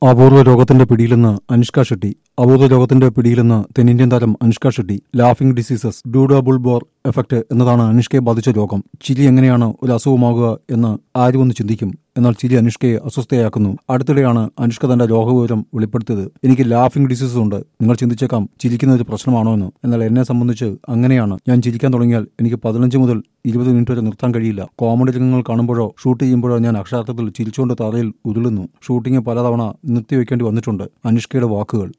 അപൂർവ രോഗത്തിന്റെ പിടിയിലെന്ന് അനുഷ്ക ഷെട്ടി അപൂർവ രോഗത്തിന്റെ പിടിയിലെന്ന് തെന്നിന്ത്യൻ താരം അനുഷ്ക ഷെട്ടി ലാഫിംഗ് ഡിസീസസ് ഡ്യൂഡബിൾ ബോർ എഫക്ട് എന്നതാണ് അനുഷ്കയെ ബാധിച്ച രോഗം ചിരി എങ്ങനെയാണ് ഒരു അസുഖമാകുക എന്ന് ആരും ഒന്ന് ചിന്തിക്കും എന്നാൽ ചിരി അനുഷ്കയെ അസ്വസ്ഥയാക്കുന്നു അടുത്തിടെയാണ് അനുഷ്ക തന്റെ രോഗവിവരം വെളിപ്പെടുത്തിയത് എനിക്ക് ലാഫിംഗ് ഡിസീസ് ഉണ്ട് നിങ്ങൾ ചിന്തിച്ചേക്കാം ചിരിക്കുന്ന ഒരു പ്രശ്നമാണോ എന്ന് എന്നാൽ എന്നെ സംബന്ധിച്ച് അങ്ങനെയാണ് ഞാൻ ചിരിക്കാൻ തുടങ്ങിയാൽ എനിക്ക് പതിനഞ്ച് മുതൽ ഇരുപത് മിനിറ്റ് വരെ നിർത്താൻ കഴിയില്ല കോമഡി രംഗങ്ങൾ കാണുമ്പോഴോ ഷൂട്ട് ചെയ്യുമ്പോഴോ ഞാൻ അക്ഷരാർത്ഥത്തിൽ ചിരിച്ചുകൊണ്ട് തറയിൽ ഉരുളുന്നു ഷൂട്ടിംഗ് പലതവണ നിർത്തിവെക്കേണ്ടി വന്നിട്ടുണ്ട് അനുഷ്കയുടെ വാക്കുകൾ